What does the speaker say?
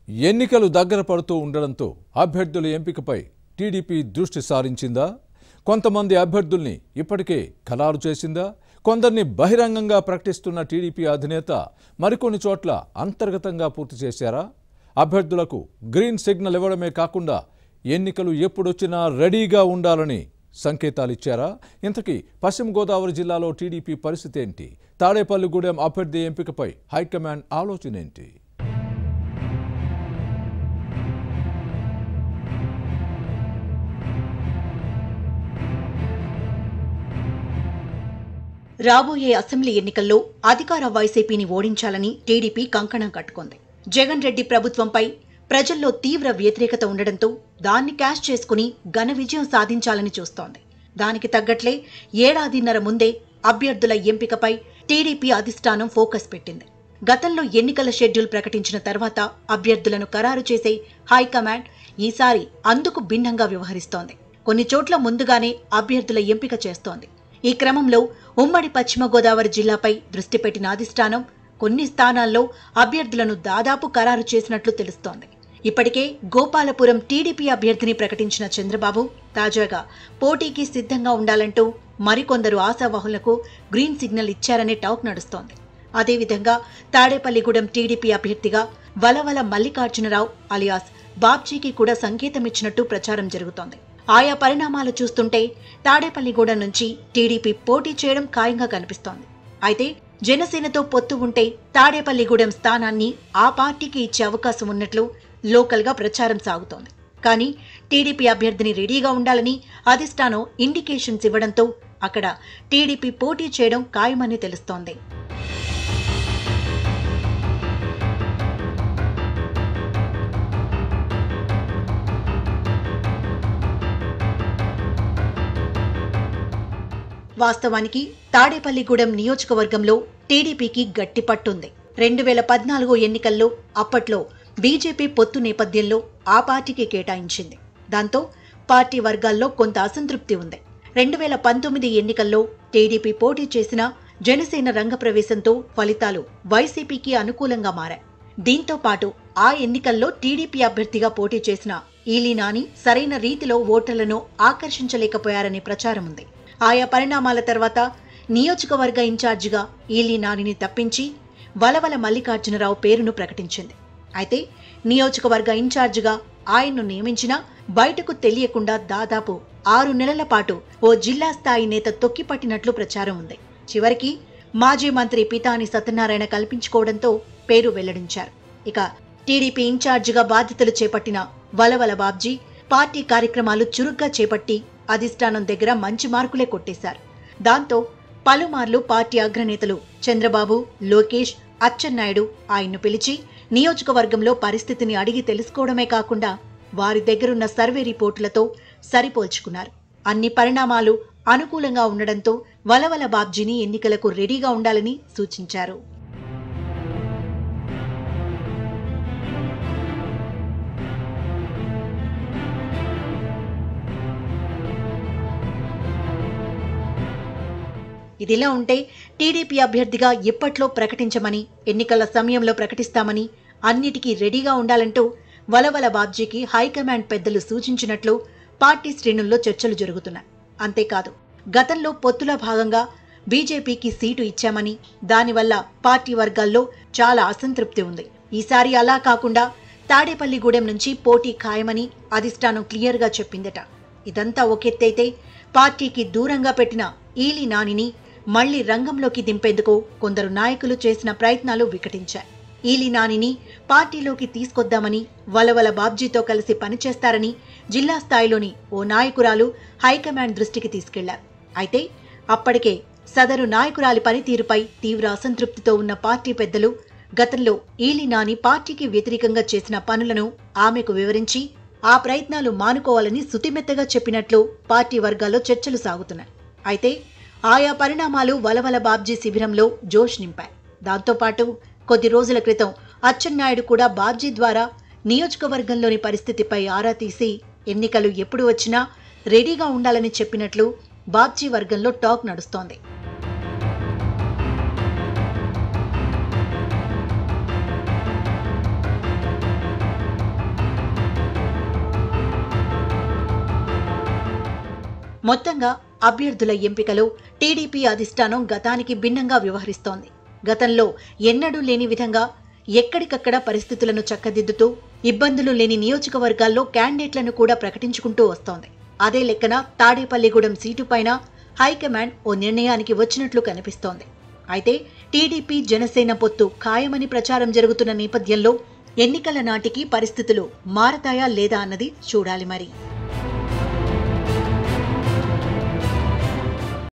ఎన్నికలు దగ్గర పడుతూ ఉండడంతో అభ్యర్థుల ఎంపికపై టీడీపీ దృష్టి సారించిందా కొంతమంది అభ్యర్థుల్ని ఇప్పటికే ఖరారు చేసిందా కొందరిని బహిరంగంగా ప్రకటిస్తున్న టీడీపీ అధినేత మరికొన్ని చోట్ల అంతర్గతంగా పూర్తి చేశారా అభ్యర్థులకు గ్రీన్ సిగ్నల్ ఇవ్వడమే కాకుండా ఎన్నికలు ఎప్పుడొచ్చినా రెడీగా ఉండాలని సంకేతాలిచ్చారా ఇంతకీ పశ్చిమ గోదావరి జిల్లాలో టీడీపీ పరిస్థితి ఏంటి తాడేపల్లిగూడెం అభ్యర్థి ఎంపికపై హైకమాండ్ ఆలోచన ఏంటి రాబోయే అసెంబ్లీ ఎన్నికల్లో అధికార వైసీపీని ఓడించాలని టీడీపీ కంకణం కట్టుకుంది జగన్ రెడ్డి ప్రభుత్వంపై ప్రజల్లో తీవ్ర వ్యతిరేకత ఉండడంతో దాన్ని క్యాష్ చేసుకుని ఘన విజయం సాధించాలని చూస్తోంది దానికి తగ్గట్లే ఏడాదిన్నర ముందే అభ్యర్థుల ఎంపికపై టీడీపీ అధిష్టానం ఫోకస్ పెట్టింది గతంలో ఎన్నికల షెడ్యూల్ ప్రకటించిన తర్వాత అభ్యర్థులను ఖరారు చేసే హైకమాండ్ ఈసారి అందుకు భిన్నంగా వ్యవహరిస్తోంది కొన్ని చోట్ల ముందుగానే అభ్యర్థుల ఎంపిక చేస్తోంది ఈ క్రమంలో ఉమ్మడి పశ్చిమ గోదావరి జిల్లాపై దృష్టి పెట్టిన అధిష్టానం కొన్ని స్థానాల్లో అభ్యర్థులను దాదాపు ఖరారు చేసినట్లు తెలుస్తోంది ఇప్పటికే గోపాలపురం టీడీపీ అభ్యర్థిని ప్రకటించిన చంద్రబాబు తాజాగా పోటీకి సిద్ధంగా ఉండాలంటూ మరికొందరు ఆశావాహులకు గ్రీన్ సిగ్నల్ ఇచ్చారనే టాక్ నడుస్తోంది అదేవిధంగా తాడేపల్లిగూడెం టీడీపీ అభ్యర్థిగా వలవల మల్లికార్జునరావు అలియాస్ బాబ్జీకి కూడా సంకేతమిచ్చినట్టు ప్రచారం జరుగుతోంది ఆయా పరిణామాలు చూస్తుంటే తాడేపల్లిగూడెం నుంచి టీడీపీ పోటీ చేయడం ఖాయంగా కనిపిస్తోంది అయితే జనసేనతో పొత్తు ఉంటే తాడేపల్లిగూడెం స్థానాన్ని ఆ పార్టీకి ఇచ్చే అవకాశం ఉన్నట్లు లోకల్గా ప్రచారం సాగుతోంది కానీ టీడీపీ అభ్యర్థిని రెడీగా ఉండాలని అధిష్టానం ఇండికేషన్స్ ఇవ్వడంతో అక్కడ టీడీపీ పోటీ చేయడం ఖాయమని తెలుస్తోంది వాస్తవానికి తాడేపల్లిగూడెం నియోజకవర్గంలో టీడీపీకి గట్టి పట్టుంది రెండు వేల పద్నాలుగు ఎన్నికల్లో అప్పట్లో బీజేపీ పొత్తు నేపథ్యంలో ఆ పార్టీకి కేటాయించింది దాంతో పార్టీ వర్గాల్లో కొంత అసంతృప్తి ఉంది రెండు వేల పంతొమ్మిది ఎన్నికల్లో టీడీపీ పోటీ చేసిన జనసేన రంగప్రవేశంతో ఫలితాలు వైసీపీకి అనుకూలంగా మారాయి దీంతో పాటు ఆ ఎన్నికల్లో టీడీపీ అభ్యర్థిగా పోటీ చేసిన ఈలీ నాని సరైన రీతిలో ఓటర్లను ఆకర్షించలేకపోయారనే ప్రచారం ఉంది ఆయా పరిణామాల తర్వాత నియోజకవర్గ ఇన్ఛార్జిగా ఈలీ నానిని తప్పించి వలవల మల్లికార్జునరావు పేరును ప్రకటించింది అయితే నియోజకవర్గ ఇన్ఛార్జిగా ఆయన్ను నియమించినా బయటకు తెలియకుండా దాదాపు ఆరు నెలల పాటు ఓ జిల్లా స్థాయి నేత తొక్కిపట్టినట్లు ప్రచారం ఉంది చివరికి మాజీ మంత్రి పితాని సత్యనారాయణ కల్పించుకోవడంతో పేరు వెల్లడించారు ఇక టీడీపీ ఇన్ఛార్జిగా బాధ్యతలు చేపట్టిన వలవల బాబ్జీ పార్టీ కార్యక్రమాలు చురుగ్గా చేపట్టి అధిష్టానం దగ్గర మంచి మార్కులే కొట్టేశారు దాంతో పలుమార్లు పార్టీ అగ్రనేతలు చంద్రబాబు లోకేష్ అచ్చెన్నాయుడు ఆయన్ను పిలిచి నియోజకవర్గంలో పరిస్థితిని అడిగి తెలుసుకోవడమే కాకుండా వారి దగ్గరున్న సర్వే రిపోర్టులతో సరిపోల్చుకున్నారు అన్ని పరిణామాలు అనుకూలంగా ఉండడంతో వలవల బాబ్జీని ఎన్నికలకు రెడీగా ఉండాలని సూచించారు ఇదిలా ఉంటే టీడీపీ అభ్యర్థిగా ఇప్పట్లో ప్రకటించమని ఎన్నికల సమయంలో ప్రకటిస్తామని అన్నిటికీ రెడీగా ఉండాలంటూ వలవల బాబ్జీకి హైకమాండ్ పెద్దలు సూచించినట్లు పార్టీ శ్రేణుల్లో చర్చలు జరుగుతున్నాయి అంతేకాదు గతంలో పొత్తులో భాగంగా బీజేపీకి సీటు ఇచ్చామని దానివల్ల పార్టీ వర్గాల్లో చాలా అసంతృప్తి ఉంది ఈసారి అలా కాకుండా తాడేపల్లిగూడెం నుంచి పోటీ ఖాయమని అధిష్టానం క్లియర్గా చెప్పిందట ఇదంతా ఒకెత్తైతే పార్టీకి దూరంగా పెట్టిన ఈలి నానిని మళ్లీ రంగంలోకి దింపేందుకు కొందరు నాయకులు చేసిన ప్రయత్నాలు వికటించాయి ఈలి నానిని పార్టీలోకి తీసుకొద్దామని వలవల బాబ్జీతో కలిసి పనిచేస్తారని జిల్లా స్థాయిలోని ఓ నాయకురాలు హైకమాండ్ దృష్టికి తీసుకెళ్లారు అయితే అప్పటికే సదరు నాయకురాలి పనితీరుపై తీవ్ర అసంతృప్తితో ఉన్న పార్టీ పెద్దలు గతంలో ఈలి నాని పార్టీకి వ్యతిరేకంగా చేసిన పనులను ఆమెకు వివరించి ఆ ప్రయత్నాలు మానుకోవాలని సుతిమెత్తగా చెప్పినట్లు పార్టీ వర్గాల్లో చర్చలు సాగుతున్నాయి అయితే ఆయా పరిణామాలు వలవల బాబ్జీ శిబిరంలో జోష్ నింపాయి దాంతోపాటు కొద్ది రోజుల క్రితం అచ్చెన్నాయుడు కూడా బాబ్జీ ద్వారా నియోజకవర్గంలోని పరిస్థితిపై ఆరా తీసి ఎన్నికలు ఎప్పుడు వచ్చినా రెడీగా ఉండాలని చెప్పినట్లు బాబ్జీ వర్గంలో టాక్ నడుస్తోంది మొత్తంగా అభ్యర్థుల ఎంపికలో టీడీపీ అధిష్టానం గతానికి భిన్నంగా వ్యవహరిస్తోంది గతంలో ఎన్నడూ లేని విధంగా ఎక్కడికక్కడ పరిస్థితులను చక్కదిద్దుతూ ఇబ్బందులు లేని నియోజకవర్గాల్లో క్యాండిడేట్లను కూడా ప్రకటించుకుంటూ వస్తోంది అదే లెక్కన తాడేపల్లిగూడెం సీటు పైన హైకమాండ్ ఓ నిర్ణయానికి వచ్చినట్లు కనిపిస్తోంది అయితే టీడీపీ జనసేన పొత్తు ఖాయమని ప్రచారం జరుగుతున్న నేపథ్యంలో ఎన్నికల నాటికి పరిస్థితులు మారతాయా లేదా అన్నది చూడాలి మరి